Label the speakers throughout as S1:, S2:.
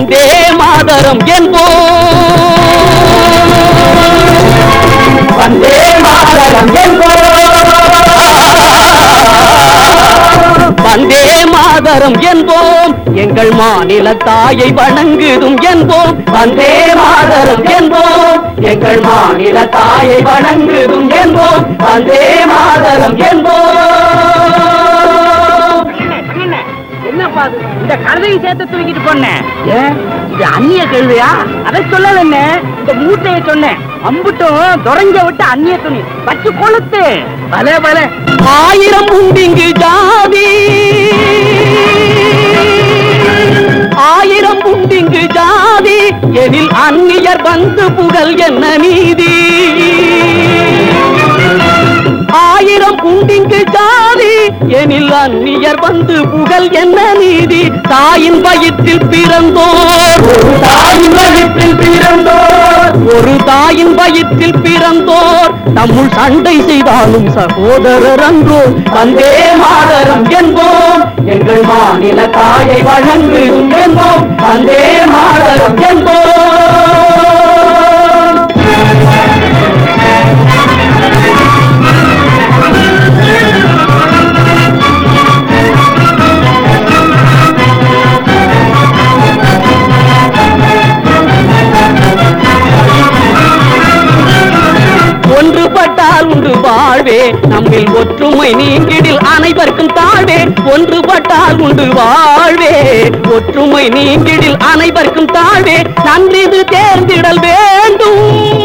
S1: வந்தே மாதரம் என்போம் வந்தே மாதரம் என்போம் வந்தே மாதரம் என்போம் எங்கள் மாநில தாயை வணங்குதும் என்போம் வந்தே மாதரம் என்போம் எங்கள் மாநில தாயை வணங்குதும் என்போம் வந்தே மாதரம் என்போம்
S2: என்னப்பா அது இந்த கழுதையும் சேர்த்து தூக்கிட்டு போனேன் ஏன் இது அந்நிய கழுதையா அதை சொல்லல என்ன இந்த மூட்டைய சொன்னேன் அம்புட்டும் தொடங்க விட்டு அந்நிய துணி வச்சு கொளுத்து பலே பலே
S1: ஆயிரம் உண்டிங்கு ஜாதி ஆயிரம் உண்டிங்கு ஜாதி எனில் அந்நியர் வந்து புகழ் என்ன நீதி ஆயிரம் உண்டிங்கு ஜாதி எனில் அந்நியர் வந்து புகழ் என்ன நீதி தாயின் வயிற்றில் பிறந்தோர் ஒரு தாயின் வயிற்றில் பிறந்தோர் ஒரு தாயின் வயிற்றில் பிறந்தோர் தம்முள் சண்டை செய்தாலும் சகோதரர் அன்றோ வந்தே மாதரம் என்போம் எங்கள் மாநில தாயை வழங்குதும் என்போம் வந்தே மாதரம் என்போம் ஒன்றுபட்டால் உண்டு வாழ்வே நம்மில் ஒற்றுமை நீங்கிடில் அனைவருக்கும் தாழ்வே ஒன்றுபட்டால் உண்டு வாழ்வே ஒற்றுமை நீங்கிடில் அனைவருக்கும் தாழ்வே நன்றிது தேர்ந்திடல் வேண்டும்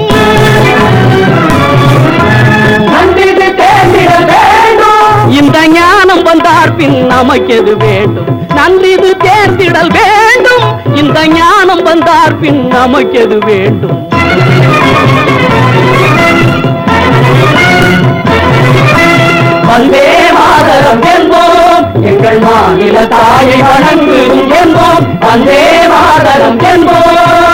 S1: நன்றிது தேர்ந்திடல் வேண்டும் இந்த ஞானம் வந்தார் பின் நமக்கெது வேண்டும் நன்றிது தேர்ந்திடல் வேண்டும் இந்த ஞானம் வந்தார் பின் நமக்கெது வேண்டும் வந்தே மாதரம் என்போம் எங்கள் மாநில தாயை வணங்குதும் என்போம் வந்தே மாதரம் என்போம்